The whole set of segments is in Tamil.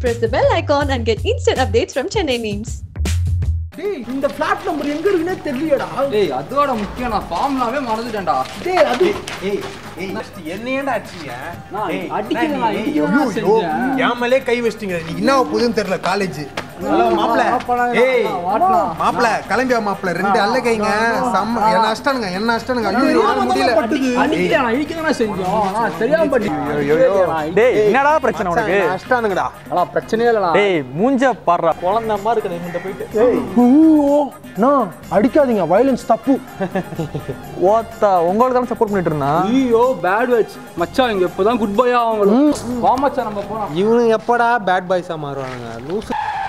Press the bell icon and get instant updates from Chennai Memes. டேய் இந்த ஃபிளாட் நம்பர் எங்க இருக்குன்னே தெரியலடா டேய் அதோட முக்கியம் நான் ஃபார்ம்லாவே மறந்துட்டேன்டா டேய் அது ஏய் ஏய் என்னையேண்டா அடிச்சீங்க நான் ஏய், அடிக்கல, நான் ஏய், இடிக்க ஐயோ, தான் ஐயோ, செஞ்சேன். என் மேலே கை வச்சிட்டீங்க நீ என்ன புதுன்னு தெரியல காலேஜ் ஹலோ மாப்ள ஏய் மாப்ள கிளம்பி வா மாப்ள ரெண்டு அல்ல கைங்க செம்ம என்ன அஷ்டானுங்க என்ன அஷ்டானுங்க ஐயோ என்னால முடியல அடிக்கல, நான் இடிக்க தானே செஞ்சோம் நான் தெரியாம பட்டி டேய் என்னடா பிரச்சனை உனக்கு அஷ்டானுங்கடா ஆனா பிரச்சனையே இல்லடா டேய் மூஞ்ச பாடுறா குழந்தை மாதிரி இருக்கிற இவன்கிட்ட போயிட்டு ஐயோ நான் அடிக்காதீங்க வயலன்ஸ் தப்பு ஓத்தா உங்களுக்கு தான் சப்போர்ட் பண்ணிட்டு இருந்தா ஐயோ பேட் வச் மச்சான் இங்க இப்பதான் குட் பை ஆவாங்களும் வா மச்சான் நம்ம போலாம் இவனு எப்படா பேட் பாய்ஸா மாறுவாங்க லூசு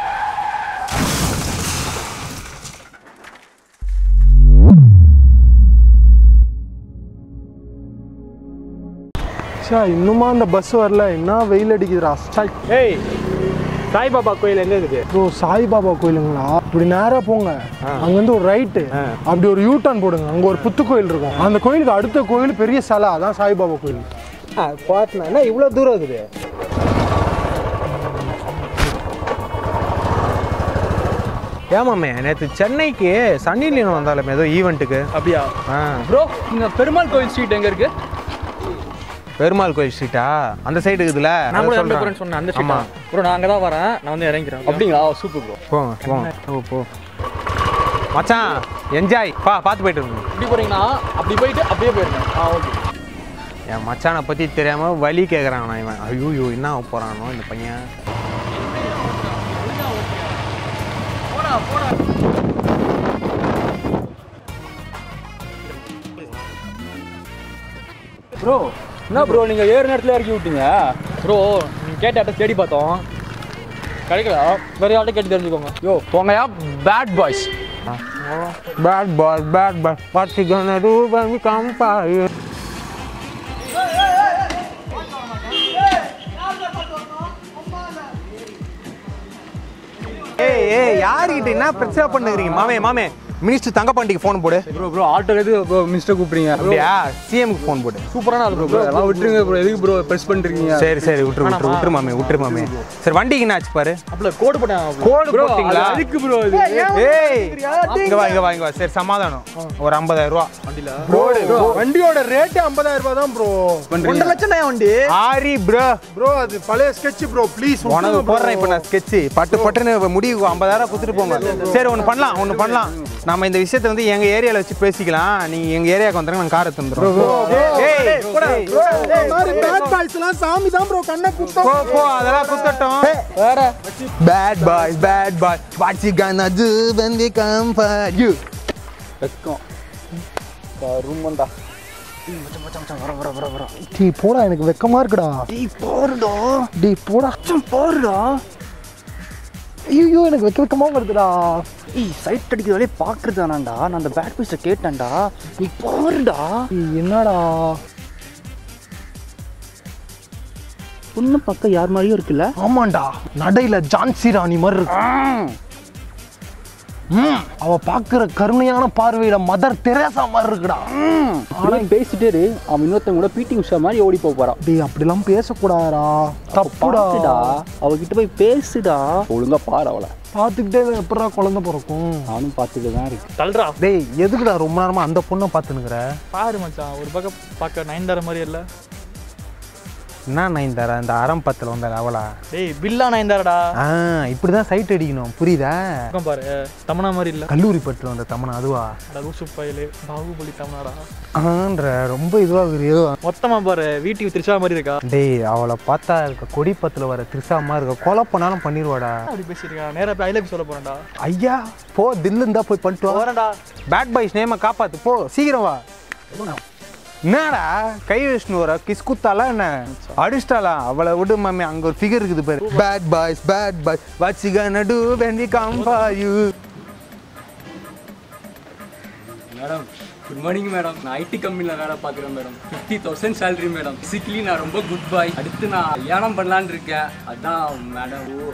சா இன்னுமா அந்த பஸ் வரல என்ன வெயில் அடிக்குதுடா சாய் ஏய் சாய்பாபா கோயில் எங்க இருக்குது ப்ரோ சாய்பாபா கோயிலுங்களா இப்படி நேரா போங்க அங்கேருந்து ஒரு ரைட்டு அப்படி ஒரு யூ டர்ன் போடுங்க அங்கே ஒரு புத்து கோயில் இருக்கும் அந்த கோயிலுக்கு அடுத்த கோயில் பெரிய சிலை அதான் சாய்பாபா கோயில் பார்த்தனா என்ன இவ்வளோ தூரம் இருக்குது ஏமாமே நேற்று சென்னைக்கு சன்னி லீன் வந்தாலுமே ஏதோ ஈவெண்ட்டுக்கு அப்படியா ஆ ப்ரோ இங்க பெருமாள் கோயில் ஸ்ட்ரீட் எங்க இருக்கு பெருமாள் கோயில் ஸ்ட்ரீட்டா அந்த சைடு இருக்குதுல நான் கூட அதை எப்படி சொல்றேன். போறேன்னு சொன்னேன் அந்த ஆமா. சீட்டா ப்ரோ நான் அங்க தான் வரேன் நான் வந்து இறங்கிறேன் அப்படிங்களா சூப்பர் ப்ரோ போங்க போங்க ஓ போ மச்சான் என்ஜாய் பா பார்த்து போயிட்டு இருங்க இப்படி போறீங்கன்னா அப்படி போயிட்டு அப்படியே போயிருங்க ஆ ஓகே என் மச்சானை பற்றி தெரியாமல் வழி கேட்குறான் நான் இவன் ஐயோ என்ன ஆக போகிறானோ இந்த பையன் ப்ரோ என்ன ப்ரோ நீங்க ஏறு நேரத்துல இறக்கி விட்டீங்க ப்ரோ நீங்க கேட்ட ஆட்ட தேடி பார்த்தோம் கிடைக்கல வேற யார்ட்ட கேட்டு தெரிஞ்சுக்கோங்க யோ போங்கயா bad boys Bad boy, bad boy, what you gonna do when we come for you? ஏய் ஏய் யாருக்கிட்ட என்ன பிரச்சனை பண்ணுகிறீங்க மாமே மாமே மினிஸ்டர் தங்கப்பாண்டிக்கு ஃபோன் போடு ப்ரோ ப்ரோ ஆட்டோ எதுக்கு ப்ரோ மிஸ்டர் கூப்பிடுறீங்க அப்படியா சிஎம்க்கு ஃபோன் போடு சூப்பரான ஆள் ப்ரோ அதெல்லாம் விட்டுருங்க ப்ரோ எதுக்கு ப்ரோ ப்ரெஸ் பண்றீங்க சரி சரி விட்டுரு விட்டுரு விட்டுரு மாமே விட்டுரு மாமே சரி வண்டிக்கு என்ன ஆச்சு பாரு அப்பல கோடு போட்டேன் கோடு ப்ரோ போட்டீங்களா எதுக்கு ப்ரோ இது ஏய் இங்க வா இங்க வா இங்க வா சரி சமாதானம் ஒரு 50000 ரூபா ப்ரோ வண்டியோட ரேட்டு ஐம்பதாயிரம் ரூபாய் தான் ப்ரோ ஒன்றரை லட்சம் தான் வண்டி ஆரி ப்ரோ ப்ரோ அது பழைய ஸ்கெட்ச் ப்ரோ ப்ளீஸ் உனக்கு போடுறேன் இப்போ நான் ஸ்கெட்ச் பட்டு பட்டுன்னு முடிவு ஐம்பதாயிரம் கொடுத்துட்டு போங்க சரி ஒன்று பண்ணலாம் ஒன்று பண்ணலாம் நம்ம இந்த விஷயத்தை வந்து எங்க ஏரியால வச்சு பேசிக்கலாம் நீங்க எங்க ஏரியாவுக்கு வந்துருங்க நான் காரை தந்துடுறோம் பேட் பாய்ஸ்லாம் சாமி தான் ப்ரோ கண்ணை குத்தம் போ போ அதெல்லாம் குத்தட்டும் வேற bad boy bad boy watch you gonna do when we come for you வெக்கம் ரூமண்டா டீ போடா எனக்கு வெக்கமா இருக்குடா டீ போடுடா டீ போடா போடுடா ஐயோ எனக்கு வெக்க வெக்கமா வருதுடா ஏய் சைட் அடிக்கிறதாலே பார்க்குறதானாண்டா நான் அந்த பேட் பீஸை கேட்டேன்டா நீ பாருடா டேய், என்னடா பொண்ணு பக்கம் யார் மாதிரியும் இருக்குல்ல ஆமாண்டா நடையில ஜான்சி ராணி மாதிரி இருக்கு ம், அவ பாக்குற கருணையான பார்வையில மதர் தெரேசா மாதிரி இருக்குடா ஆனா பேசிட்டே இரு அவன் இன்னொருத்தன் கூட பிடி உஷா மாதிரி ஓடி போக போறான் டேய் அப்படிலாம் பேசக்கூடாதுடா தப்புடா பாத்துடா அவகிட்ட போய் பேசுடா ஒழுங்கா பாரு அவளை பார்த்துக்கிட்டே எப்படா குழந்தை பிறக்கும் நானும் பார்த்துட்டு தான் இருக்கு தள்ளுறா டேய் எதுக்குடா ரொம்ப நேரமா அந்த பொண்ணை பார்த்துனுக்குற பாரு மச்சான் ஒரு பக்கம் பார்க்க நயன்தார மாதிரி இல்ல என்ன நைன்தாரா இந்த அறம் பத்தில் வந்தாரு அவளா டேய் பில்லா நயன்தாரடா ஆ இப்படிதான் சைட் அடிக்கணும் புரியுதா பக்கம் பாரு தமனா மாதிரி இல்ல கல்லூரி பட்டு வந்த தமனா அதுவா அட லூசு பயலு பாகுபலி தமனாடா ஆன்ற ரொம்ப இதுவாகுறியோ மொத்தமா பாரு வீட்டுக்கு திருச்சா மாதிரி இருக்கா டேய் அவளை பார்த்தா இருக்க கொடி பத்துல வர திருசாமா இருக்க கொலை பண்ணாலும் பண்ணிடுவாடா அப்படி பேசிருக்கா நேரா போய் ஐ லவ் சொல்ல போறேன்டா ஐயா போ தில்லு இருந்தா போய் பண்ணிட்டு வா போறேன்டா பேட் பாய்ஸ் நேம காப்பாத்து போ சீக்கிரம் வா என்னடா கை விஷ்ணு வர கிஸ் குத்தாலா என்ன அடிச்சிட்டாளா அவளை விடு மாமி அங்க ஒரு ஃபிகர் இருக்குது பாரு bad boys bad boys watch you gonna do when we come for you madam good morning madam நான் ஐடி கம்பெனியில் வேலை பார்க்குறேன் madam fifty thousand salary madam basically நான் ரொம்ப குட் பாய் அடுத்து நான் கல்யாணம் பண்ணலான்னு இருக்கேன் அதான் மேடம் ஓ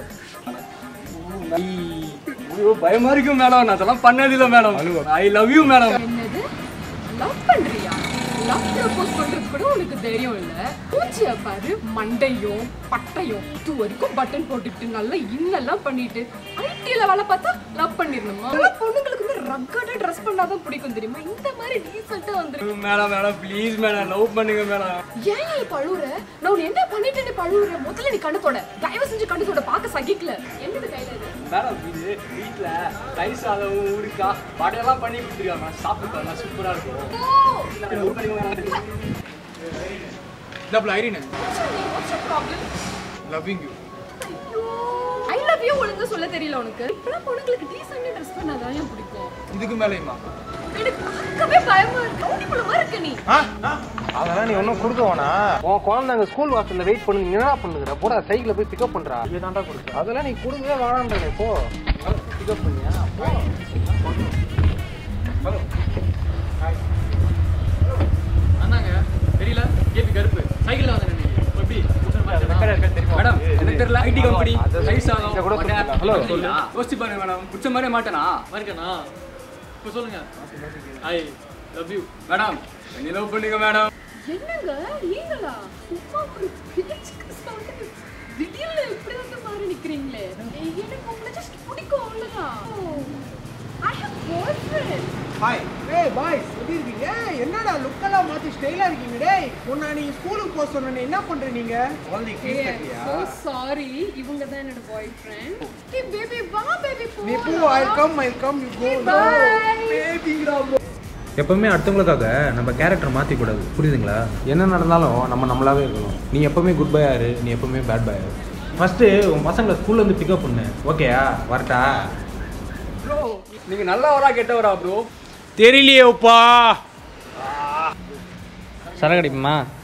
ஐ- ஐயோ பயமா இருக்கு மேடம் நான் அதெல்லாம் பண்ணதில்லை madam I love you madam என்னது லவ் பண்றியா லவ் ப்ரப்போஸ் பண்றதுக்கு கூட உனக்கு தைரியம் இல்ல பூச்சிய பாரு மண்டையும் பட்டையும் இது வரைக்கும் பட்டன் போட்டுக்கிட்டு நல்லா இன்னெல்லாம் பண்ணிட்டு ஐடில வேலை பார்த்தா லவ் பண்ணிடணுமா ஆனா பொண்ணுங்களுக்கு வந்து ரக்கடா ட்ரெஸ் பண்ணாதான் பிடிக்கும் தெரியுமா இந்த மாதிரி டீசெண்டா வந்துரு madam madam please madam love பண்ணுங்க மேடம் ஏன் நீ பழுவுற நான் உன்னை என்ன பண்ணிட்டு பழுவுற முதல்ல நீ கண்ணு தொட தயவு செஞ்சு கண்ணு தொட பார்க்க சகிக்கல என்னது கையில இது மேடம் இது வீட்டில் தயிர் சாதம் ஊருக்கா வடையெல்லாம் பண்ணி கொடுத்துருக்காங்க சாப்பிட்டு பாருங்க சூப்பராக இருக்கும் லவ் பண்ணுங்க மேடம் டபுள் ஐரின் What's your problem? Loving you I love you ஒழுங்கா சொல்ல தெரியல உனக்கு இப்பெல்லாம் பொண்ணுங்களுக்கு டீசெண்டா ட்ரெஸ் பண்ணாதான் ஏன் பிடிக்கும் இதுக்கு மேலேயுமா எனக்கு பார்க்கவே பயமா இருக்கு ரவுடி மாதிரி இருக்க நீ அதெல்லாம் நீ ஒன்றும் கொடுக்க வேணாம் உன் குழந்தை அங்கே ஸ்கூல் வாசல்ல வெயிட் பண்ணி நீ என்னடா பண்ணுகிற போடா சைக்கிளை போய் பிக்கப் பண்றா இதாண்டா கொடுக்க அதெல்லாம் நீ கொடுக்கவே வேணான்ற போ பிக்கப் பண்ணியா போ அண்ணாங்க தெரியல கேபி கருப்பு சைக்கிள் வந்து எப்படி மேடம் எனக்கு தெரியல ஐடி கம்பெனி தயிர் சாதம் இதை கூட வடை, சொல்லுங்க. ஹலோ, சொல்லு. யோசிச்சு பாருங்க மேடம் பிடிச்ச மாதிரியே மாட்டேனா இருக்கண்ணா இப்போ சொல்லுங்க ஐ லவ் யூ மேடம் என்ன லவ் பண்ணுங்க மேடம் என்னங்க நீங்களா சும்மா ஒரு பேச்சுக்கு சொல்லிட்டு திடீர்னு இப்படி வந்து மாறி நிக்கிறீங்களே எனக்கு உங்களை ஜஸ்ட் பிடிக்கும் அவ்வளவுதான் I have boyfriend hi ஏய் பாய்ஸ் எப்படி இருக்கீங்க என்னடா லுக்கெல்லாம் மாத்தி ஸ்டைலா இருக்கீங்க டேய் உன்னை நீங்க ஸ்கூலுக்கு போக சொன்னேன் என்ன பண்ற நீங்க சோ சாரி இவங்க தான் என்னோட பாய் ஃப்ரெண்ட் ஏ பேபி வா பேபி போ நீ போ I come I come you go பேபிங்கடா எப்பவுமே அடுத்தவங்களுக்காக நம்ம கேரக்டர் மாற்றிக்கூடாது புரியுதுங்களா என்ன நடந்தாலும் நம்ம நம்மளாவே இருக்கணும் நீ எப்பவுமே குட் பை ஆரு நீ எப்பவுமே பேட் பை ஆரு ஃபஸ்ட்டு உன் பசங்களை ஸ்கூல்லேருந்து பிக்கப் பண்ணு ஓகேயா வரட்டா ப்ரோ நீங்க நல்லவரா கெட்டவரா ப்ரோ தெரியலையேப்பா சரக்கு அடிப்புமா